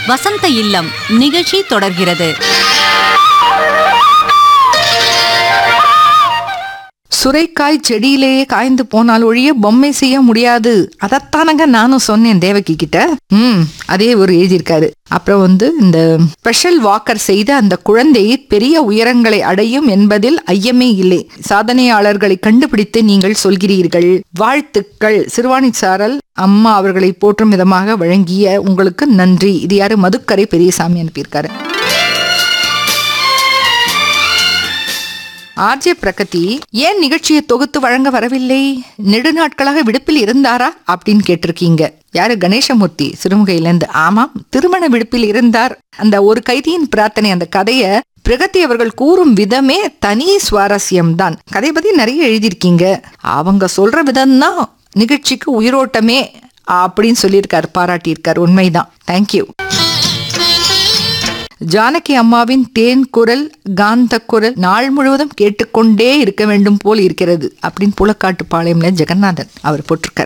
வசந்த இல்லம் நிகழ்ச்சி தொடர்கிறது சுரைக்காய் செடியிலேயே காய்ந்து போனால் ஒழிய பொம்மை செய்ய முடியாது அதைத்தானங்க நானும் சொன்னேன் தேவகி கிட்ட ம் அதே ஒரு எழுதியிருக்காரு அப்புறம் வந்து இந்த ஸ்பெஷல் வாக்கர் செய்த அந்த குழந்தை பெரிய உயரங்களை அடையும் என்பதில் ஐயமே இல்லை சாதனையாளர்களை கண்டுபிடித்து நீங்கள் சொல்கிறீர்கள் வாழ்த்துக்கள் சிறுவாணி சாரல் அம்மா அவர்களை போற்றும் விதமாக வழங்கிய உங்களுக்கு நன்றி இது யாரு மதுக்கரை பெரியசாமி அனுப்பியிருக்காரு ஆர்ஜே பிரகதி ஏன் நிகழ்ச்சியை தொகுத்து வழங்க வரவில்லை நெடுநாட்களாக விடுப்பில் இருந்தாரா அப்படின்னு கேட்டிருக்கீங்க யாரு கணேசமூர்த்தி சிறுமுகையிலேருந்து ஆமாம் திருமண விடுப்பில் இருந்தார் அந்த ஒரு கைதியின் பிரார்த்தனை அந்த கதைய பிரகதி அவர்கள் கூறும் விதமே தனி சுவாரஸ்யம்தான் கதை பத்தி நிறைய எழுதியிருக்கீங்க அவங்க சொல்ற விதம்தான் நிகழ்ச்சிக்கு உயிரோட்டமே அப்படின்னு சொல்லியிருக்காரு பாராட்டியிருக்காரு உண்மைதான் தேங்க்யூ ஜானகி அம்மாவின் தேன் குரல் காந்த குரல் நாள் முழுவதும் கேட்டுக்கொண்டே இருக்க வேண்டும் போல் இருக்கிறது அப்படின்னு புலக்காட்டு பாளையம்ல ஜெகநாதன் அவர் போட்டிருக்கார்